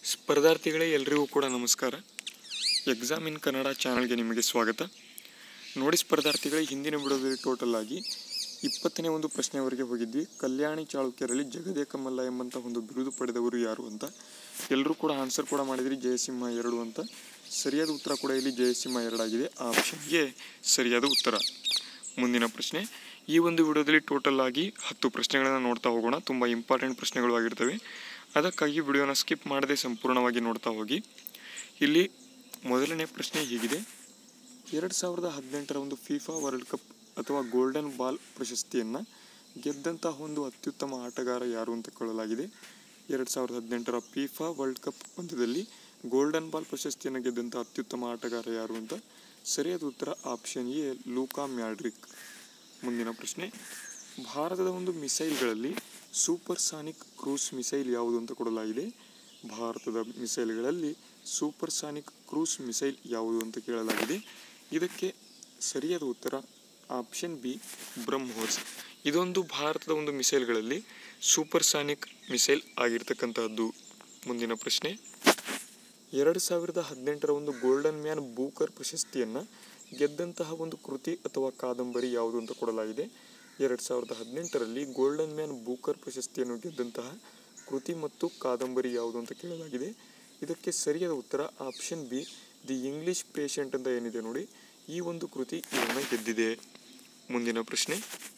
ಸ್ಪರ್ಧಾರ್ಥಿಗಳೇ ಎಲ್ರಿಗೂ ಕೂಡ ನಮಸ್ಕಾರ ಎಕ್ಸಾಮ್ ಇನ್ ಕನ್ನಡ ಚಾನಲ್ಗೆ ನಿಮಗೆ ಸ್ವಾಗತ ನೋಡಿ ಸ್ಪರ್ಧಾರ್ಥಿಗಳೇ ಹಿಂದಿನ ಬಿಡೋದಲ್ಲಿ ಟೋಟಲ್ ಆಗಿ ಇಪ್ಪತ್ತನೇ ಒಂದು ಪ್ರಶ್ನೆವರೆಗೆ ಹೋಗಿದ್ವಿ ಕಲ್ಯಾಣಿ ಚಾಳುಕ್ಯರಲ್ಲಿ ಜಗದೇಕ ಮಲ್ಲ ಎಂಬಂಥ ಒಂದು ಬಿರುದು ಪಡೆದವರು ಯಾರು ಅಂತ ಎಲ್ಲರೂ ಕೂಡ ಆನ್ಸರ್ ಕೂಡ ಮಾಡಿದ್ರಿ ಜಯಸಿಂಹ ಎರಡು ಅಂತ ಸರಿಯಾದ ಉತ್ತರ ಕೂಡ ಇಲ್ಲಿ ಜಯಸಿಂಹ ಎರಡಾಗಿದೆ ಆ ಆಪ್ಷನ್ಗೆ ಸರಿಯಾದ ಉತ್ತರ ಮುಂದಿನ ಪ್ರಶ್ನೆ ಈ ಒಂದು ವಿಡಿಯೋದಲ್ಲಿ ಟೋಟಲ್ ಆಗಿ ಹತ್ತು ಪ್ರಶ್ನೆಗಳನ್ನು ನೋಡ್ತಾ ಹೋಗೋಣ ತುಂಬ ಇಂಪಾರ್ಟೆಂಟ್ ಪ್ರಶ್ನೆಗಳು ಆಗಿರ್ತವೆ ಅದಕ್ಕಾಗಿ ವಿಡಿಯೋನ ಸ್ಕಿಪ್ ಮಾಡದೆ ಸಂಪೂರ್ಣವಾಗಿ ನೋಡ್ತಾ ಹೋಗಿ ಇಲ್ಲಿ ಮೊದಲನೇ ಪ್ರಶ್ನೆ ಹೀಗಿದೆ ಎರಡು ಸಾವಿರದ ಹದಿನೆಂಟರ ಒಂದು ಫಿಫಾ ವರ್ಲ್ಡ್ ಕಪ್ ಅಥವಾ ಗೋಲ್ಡನ್ ಬಾಲ್ ಪ್ರಶಸ್ತಿಯನ್ನು ಗೆದ್ದಂತಹ ಒಂದು ಅತ್ಯುತ್ತಮ ಆಟಗಾರ ಯಾರು ಅಂತ ಕೇಳಲಾಗಿದೆ ಎರಡು ಸಾವಿರದ ಹದಿನೆಂಟರ ಫಿಫಾ ವರ್ಲ್ಡ್ ಕಪ್ ಪಂದ್ಯದಲ್ಲಿ ಗೋಲ್ಡನ್ ಬಾಲ್ ಪ್ರಶಸ್ತಿಯನ್ನು ಗೆದ್ದಂಥ ಅತ್ಯುತ್ತಮ ಆಟಗಾರ ಯಾರು ಅಂತ ಸರಿಯಾದ ಉತ್ತರ ಆಪ್ಷನ್ ಎ ಲೂಕಾ ಮ್ಯಾಡ್ರಿಕ್ ಮುಂದಿನ ಪ್ರಶ್ನೆ ಭಾರತದ ಒಂದು ಮಿಸೈಲ್ಗಳಲ್ಲಿ ಸೂಪರ್ ಸಾನಿಕ್ ಕ್ರೂಸ್ ಮಿಸೈಲ್ ಯಾವುದು ಅಂತ ಕೊಡಲಾಗಿದೆ ಭಾರತದ ಮಿಸೈಲ್ಗಳಲ್ಲಿ ಸೂಪರ್ ಸಾನಿಕ್ ಕ್ರೂಸ್ ಮಿಸೈಲ್ ಯಾವುದು ಅಂತ ಕೇಳಲಾಗಿದೆ ಇದಕ್ಕೆ ಸರಿಯಾದ ಉತ್ತರ ಆಪ್ಷನ್ ಬಿ ಬ್ರಹ್ಮೋಸ್ ಇದೊಂದು ಭಾರತದ ಒಂದು ಮಿಸೈಲ್ಗಳಲ್ಲಿ ಸೂಪರ್ ಸಾನಿಕ್ ಮಿಸೈಲ್ ಆಗಿರ್ತಕ್ಕಂತಹದ್ದು ಮುಂದಿನ ಪ್ರಶ್ನೆ ಎರಡು ಸಾವಿರದ ಹದಿನೆಂಟರ ಒಂದು ಗೋಲ್ಡನ್ ಮ್ಯಾನ್ ಬೂಕರ್ ಪ್ರಶಸ್ತಿಯನ್ನು ಗೆದ್ದಂತಹ ಒಂದು ಕೃತಿ ಅಥವಾ ಕಾದಂಬರಿ ಯಾವುದು ಅಂತ ಕೊಡಲಾಗಿದೆ ಎರಡು ಸಾವಿರದ ಹದಿನೆಂಟರಲ್ಲಿ ಗೋಲ್ಡನ್ ಮ್ಯಾನ್ ಬೂಕರ್ ಪ್ರಶಸ್ತಿಯನ್ನು ಗೆದ್ದಂತಹ ಕೃತಿ ಮತ್ತು ಕಾದಂಬರಿ ಯಾವುದು ಅಂತ ಕೇಳಲಾಗಿದೆ ಇದಕ್ಕೆ ಸರಿಯಾದ ಉತ್ತರ option B the English patient ಅಂತ ಏನಿದೆ ನೋಡಿ ಈ ಒಂದು ಕೃತಿ ಇದನ್ನು ಗೆದ್ದಿದೆ ಮುಂದಿನ ಪ್ರಶ್ನೆ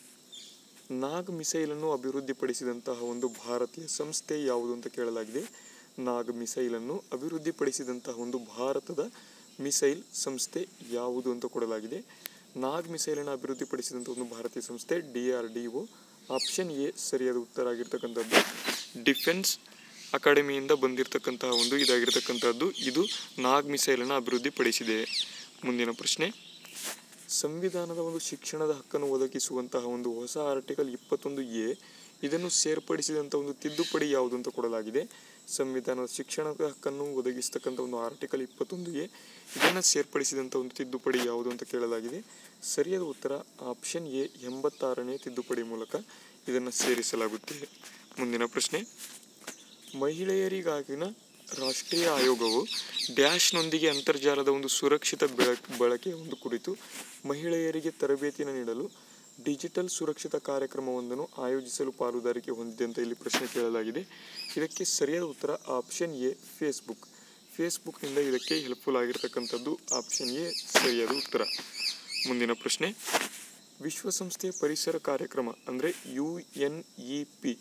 ನಾಗ್ ಮಿಸೈಲನ್ನು ಅಭಿವೃದ್ಧಿಪಡಿಸಿದಂತಹ ಒಂದು ಭಾರತೀಯ ಸಂಸ್ಥೆ ಯಾವುದು ಅಂತ ಕೇಳಲಾಗಿದೆ ನಾಗ್ ಮಿಸೈಲನ್ನು ಅಭಿವೃದ್ಧಿಪಡಿಸಿದಂತಹ ಒಂದು ಭಾರತದ ಮಿಸೈಲ್ ಸಂಸ್ಥೆ ಯಾವುದು ಅಂತ ಕೊಡಲಾಗಿದೆ ನಾಗ್ ಮಿಸೈಲನ್ನು ಅಭಿವೃದ್ಧಿಪಡಿಸಿದಂಥ ಒಂದು ಭಾರತೀಯ ಸಂಸ್ಥೆ D R D O option A ಸರಿಯಾದ ಉತ್ತರ ಆಗಿರ್ತಕ್ಕಂಥದ್ದು ಡಿಫೆನ್ಸ್ ಅಕಾಡೆಮಿಯಿಂದ ಬಂದಿರತಕ್ಕಂತಹ ಒಂದು ಇದಾಗಿರ್ತಕ್ಕಂಥದ್ದು ಇದು ನಾಗ್ ಮಿಸೈಲನ್ನು ಅಭಿವೃದ್ಧಿಪಡಿಸಿದೆ ಮುಂದಿನ ಪ್ರಶ್ನೆ ಸಂವಿಧಾನದ ಒಂದು ಶಿಕ್ಷಣದ ಹಕ್ಕನ್ನು ಒದಗಿಸುವಂತಹ ಒಂದು ಹೊಸ ಆರ್ಟಿಕಲ್ ಇಪ್ಪತ್ತೊಂದು ಎ ಇದನ್ನು ಸೇರ್ಪಡಿಸಿದಂಥ ಒಂದು ತಿದ್ದುಪಡಿ ಯಾವುದು ಅಂತ ಕೊಡಲಾಗಿದೆ ಸಂವಿಧಾನದ ಶಿಕ್ಷಣದ ಹಕ್ಕನ್ನು ಒದಗಿಸ್ತಕ್ಕಂಥ ಒಂದು ಆರ್ಟಿಕಲ್ ಇಪ್ಪತ್ತೊಂದು ಎ ಇದನ್ನು ಸೇರ್ಪಡಿಸಿದಂಥ ಒಂದು ತಿದ್ದುಪಡಿ ಯಾವುದು ಅಂತ ಕೇಳಲಾಗಿದೆ ಸರಿಯಾದ ಉತ್ತರ ಆಪ್ಷನ್ ಎ ಎಂಬತ್ತಾರನೇ ತಿದ್ದುಪಡಿ ಮೂಲಕ ಇದನ್ನು ಸೇರಿಸಲಾಗುತ್ತೆ ಮುಂದಿನ ಪ್ರಶ್ನೆ ಮಹಿಳೆಯರಿಗಾಗಿನ ರಾಷ್ಟ್ರೀಯ ಆಯೋಗವು ಡ್ಯಾಶ್ನೊಂದಿಗೆ ಅಂತರ್ಜಾಲದ ಒಂದು ಸುರಕ್ಷಿತ ಬೆಳಕ್ ಬಳಕೆಯ ಒಂದು ಕುರಿತು ಮಹಿಳೆಯರಿಗೆ ತರಬೇತಿನ ನೀಡಲು ಡಿಜಿಟಲ್ ಸುರಕ್ಷಿತ ಕಾರ್ಯಕ್ರಮವೊಂದನ್ನು ಆಯೋಜಿಸಲು ಪಾಲುದಾರಿಕೆ ಹೊಂದಿದೆ ಅಂತ ಇಲ್ಲಿ ಪ್ರಶ್ನೆ ಕೇಳಲಾಗಿದೆ ಇದಕ್ಕೆ ಸರಿಯಾದ ಉತ್ತರ ಆಪ್ಷನ್ ಎ ಫೇಸ್ಬುಕ್ ಫೇಸ್ಬುಕ್ನಿಂದ ಇದಕ್ಕೆ ಹೆಲ್ಪ್ಫುಲ್ ಆಗಿರ್ತಕ್ಕಂಥದ್ದು ಆಪ್ಷನ್ ಎ ಸರಿಯಾದ ಉತ್ತರ ಮುಂದಿನ ಪ್ರಶ್ನೆ ವಿಶ್ವಸಂಸ್ಥೆಯ ಪರಿಸರ ಕಾರ್ಯಕ್ರಮ ಅಂದರೆ U N E P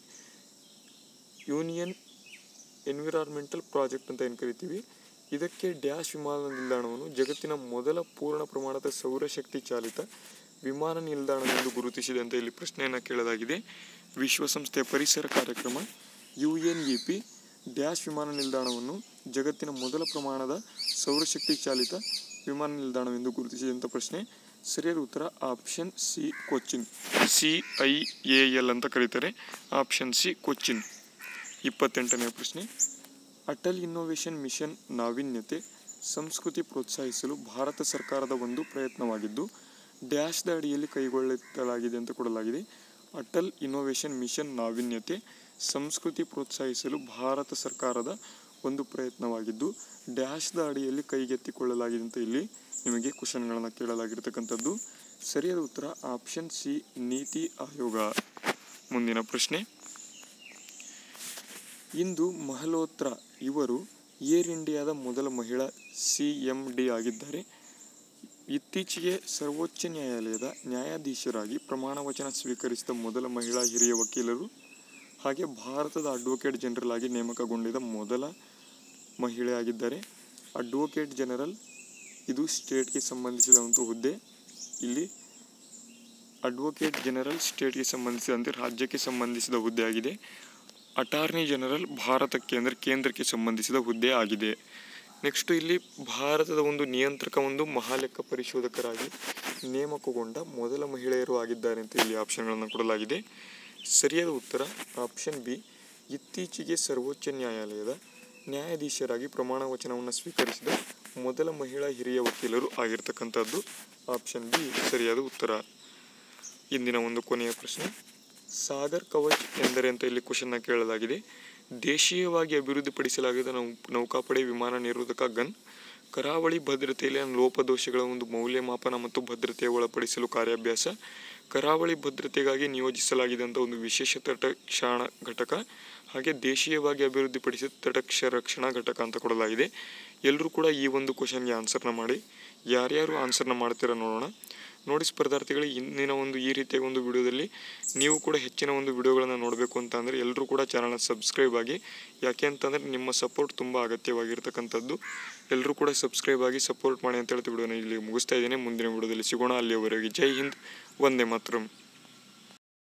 union environmental project ಅಂತ ಏನು ಕರಿತೀವಿ ಇದಕ್ಕೆ ಡ್ಯಾಶ್ ವಿಮಾನ ನಿಲ್ದಾಣವನ್ನು ಜಗತ್ತಿನ ಮೊದಲ ಪೂರ್ಣ ಪ್ರಮಾಣದ ಸೌರಶಕ್ತಿ ಚಾಲಿತ ವಿಮಾನ ನಿಲ್ದಾಣವೆಂದು ಗುರುತಿಸಿದೆ ಅಂತ ಇಲ್ಲಿ ಪ್ರಶ್ನೆಯನ್ನು ಕೇಳಲಾಗಿದೆ ವಿಶ್ವಸಂಸ್ಥೆಯ ಪರಿಸರ ಕಾರ್ಯಕ್ರಮ U N E P dash ವಿಮಾನ ನಿಲ್ದಾಣವನ್ನು ಜಗತ್ತಿನ ಮೊದಲ ಪ್ರಮಾಣದ ಸೌರಶಕ್ತಿ ಚಾಲಿತ ವಿಮಾನ ನಿಲ್ದಾಣವೆಂದು ಗುರುತಿಸಿದೆ ಅಂತ ಪ್ರಶ್ನೆ ಸರಿಯಾದ ಉತ್ತರ option C Cochin C I A L ಅಂತ ಕರೀತಾರೆ ಆಪ್ಷನ್ ಸಿ ಕೊಚ್ಚಿನ್ ಇಪ್ಪತ್ತೆಂಟನೇ ಪ್ರಶ್ನೆ ಅಟಲ್ ಇನ್ನೋವೇಷನ್ ಮಿಷನ್ ನಾವೀನ್ಯತೆ ಸಂಸ್ಕೃತಿ ಪ್ರೋತ್ಸಾಹಿಸಲು ಭಾರತ ಸರ್ಕಾರದ ಒಂದು ಪ್ರಯತ್ನವಾಗಿದ್ದು ಡ್ಯಾಶ್ದ ಅಡಿಯಲ್ಲಿ ಕೈಗೊಳ್ಳಲಾಗಿದೆ ಅಂತ ಕೊಡಲಾಗಿದೆ ಅಟಲ್ ಇನ್ನೋವೇಷನ್ ಮಿಷನ್ ನಾವೀನ್ಯತೆ ಸಂಸ್ಕೃತಿ ಪ್ರೋತ್ಸಾಹಿಸಲು ಭಾರತ ಸರ್ಕಾರದ ಒಂದು ಪ್ರಯತ್ನವಾಗಿದ್ದು ಡ್ಯಾಶ್ದ ಅಡಿಯಲ್ಲಿ ಕೈಗೆತ್ತಿಕೊಳ್ಳಲಾಗಿದೆ ಅಂತ ಇಲ್ಲಿ ನಿಮಗೆ ಕ್ವಶನ್ಗಳನ್ನು ಕೇಳಲಾಗಿರ್ತಕ್ಕಂಥದ್ದು ಸರಿಯಾದ ಉತ್ತರ ಆಪ್ಷನ್ ಸಿ ನೀತಿ ಆಯೋಗ ಮುಂದಿನ ಪ್ರಶ್ನೆ ಇಂದು ಮಹಲೋತ್ರಾ ಇವರು ಏರ್ ಇಂಡಿಯಾದ ಮೊದಲ ಮಹಿಳಾ ಸಿ ಎಂ ಡಿ ಆಗಿದ್ದಾರೆ ಇತ್ತೀಚೆಗೆ ಸರ್ವೋಚ್ಚ ನ್ಯಾಯಾಲಯದ ನ್ಯಾಯಾಧೀಶರಾಗಿ ಪ್ರಮಾಣ ವಚನ ಸ್ವೀಕರಿಸಿದ ಮೊದಲ ಮಹಿಳಾ ಹಿರಿಯ ವಕೀಲರು ಹಾಗೆ ಭಾರತದ ಅಡ್ವೊಕೇಟ್ ಜನರಲ್ ಆಗಿ ನೇಮಕಗೊಂಡಿದ್ದ ಮೊದಲ ಮಹಿಳೆ ಆಗಿದ್ದಾರೆ ಅಡ್ವೊಕೇಟ್ ಜನರಲ್ ಇದು ಸ್ಟೇಟ್ಗೆ ಸಂಬಂಧಿಸಿದ ಒಂದು ಹುದ್ದೆ ಇಲ್ಲಿ ಅಡ್ವೊಕೇಟ್ ಜನರಲ್ ಸ್ಟೇಟ್ಗೆ ಸಂಬಂಧಿಸಿದಂತೆ ರಾಜ್ಯಕ್ಕೆ ಸಂಬಂಧಿಸಿದ ಹುದ್ದೆ ಆಗಿದೆ ಅಟಾರ್ನಿ ಜನರಲ್ ಭಾರತಕ್ಕೆ ಅಂದರೆ ಕೇಂದ್ರಕ್ಕೆ ಸಂಬಂಧಿಸಿದ ಹುದ್ದೆ ಆಗಿದೆ ನೆಕ್ಸ್ಟ್ ಇಲ್ಲಿ ಭಾರತದ ಒಂದು ನಿಯಂತ್ರಕ ಒಂದು ಮಹಾಲೆಕ್ಕ ಪರಿಶೋಧಕರಾಗಿ ನೇಮಕಗೊಂಡ ಮೊದಲ ಮಹಿಳೆಯರು ಆಗಿದ್ದಾರೆ ಅಂತ ಇಲ್ಲಿ ಆಪ್ಷನ್ಗಳನ್ನು ಕೊಡಲಾಗಿದೆ ಸರಿಯಾದ ಉತ್ತರ ಆಪ್ಷನ್ ಬಿ ಇತ್ತೀಚೆಗೆ ಸರ್ವೋಚ್ಚ ನ್ಯಾಯಾಲಯದ ನ್ಯಾಯಾಧೀಶರಾಗಿ ಪ್ರಮಾಣ ವಚನವನ್ನು ಸ್ವೀಕರಿಸಿದ ಮೊದಲ ಮಹಿಳಾ ಹಿರಿಯ ವಕೀಲರು ಆಗಿರ್ತಕ್ಕಂಥದ್ದು ಆಪ್ಷನ್ ಬಿ ಸರಿಯಾದ ಉತ್ತರ ಇಂದಿನ ಒಂದು ಕೊನೆಯ ಪ್ರಶ್ನೆ ಸಾಗರ್ ಕವಚ್ ಎಂದರೆ ಅಂತ ಇಲ್ಲಿ ಕ್ವಶನ್ನ ಕೇಳಲಾಗಿದೆ ದೇಶೀಯವಾಗಿ ಅಭಿವೃದ್ಧಿಪಡಿಸಲಾಗಿದ ನೌ ನೌಕಾಪಡೆ ವಿಮಾನ ನಿರೋಧಕ ಗನ್ ಕರಾವಳಿ ಭದ್ರತೆಯಲ್ಲಿ ಲೋಪದೋಷಗಳ ಒಂದು ಮೌಲ್ಯಮಾಪನ ಮತ್ತು ಭದ್ರತೆಯ ಒಳಪಡಿಸಲು ಕಾರ್ಯಾಭ್ಯಾಸ ಕರಾವಳಿ ಭದ್ರತೆಗಾಗಿ ನಿಯೋಜಿಸಲಾಗಿದ್ದಂಥ ಒಂದು ವಿಶೇಷ ತಟಕ್ಷಾಣ ಘಟಕ ಹಾಗೆ ದೇಶೀಯವಾಗಿ ಅಭಿವೃದ್ಧಿಪಡಿಸಿದ ತಟಕ್ಷ ರಕ್ಷಣಾ ಘಟಕ ಅಂತ ಕೊಡಲಾಗಿದೆ ಎಲ್ಲರೂ ಕೂಡ ಈ ಒಂದು ಕ್ವಶನ್ಗೆ ಆನ್ಸರ್ನ ಮಾಡಿ ಯಾರ್ಯಾರು ಆನ್ಸರ್ನ ಮಾಡ್ತೀರಾ ನೋಡೋಣ ನೋಡಿ ಸ್ಪರ್ಧಾರ್ಥಿಗಳು ಇಂದಿನ ಒಂದು ಈ ರೀತಿಯ ಒಂದು ವಿಡಿಯೋದಲ್ಲಿ ನೀವು ಕೂಡ ಹೆಚ್ಚಿನ ಒಂದು ವಿಡಿಯೋಗಳನ್ನು ನೋಡಬೇಕು ಅಂತ ಅಂದರೆ ಎಲ್ಲರೂ ಕೂಡ ಚಾನಲ್ನ ಸಬ್ಸ್ಕ್ರೈಬ್ ಆಗಿ ಯಾಕೆ ಅಂತಂದರೆ ನಿಮ್ಮ ಸಪೋರ್ಟ್ ತುಂಬ ಅಗತ್ಯವಾಗಿರ್ತಕ್ಕಂಥದ್ದು ಎಲ್ಲರೂ ಕೂಡ ಸಬ್ಸ್ಕ್ರೈಬ್ ಆಗಿ ಸಪೋರ್ಟ್ ಮಾಡಿ ಅಂತ ಹೇಳ್ತಿ ವಿಡಿಯೋನ ಇಲ್ಲಿ ಮುಗಿಸ್ತಾ ಇದ್ದೇನೆ ಮುಂದಿನ ವಿಡಿಯೋದಲ್ಲಿ ಸಿಗೋಣ ಅಲ್ಲಿಯವರೆಗೆ ಜೈ ಹಿಂದ್ ವಂದೇ ಮಾತರಂ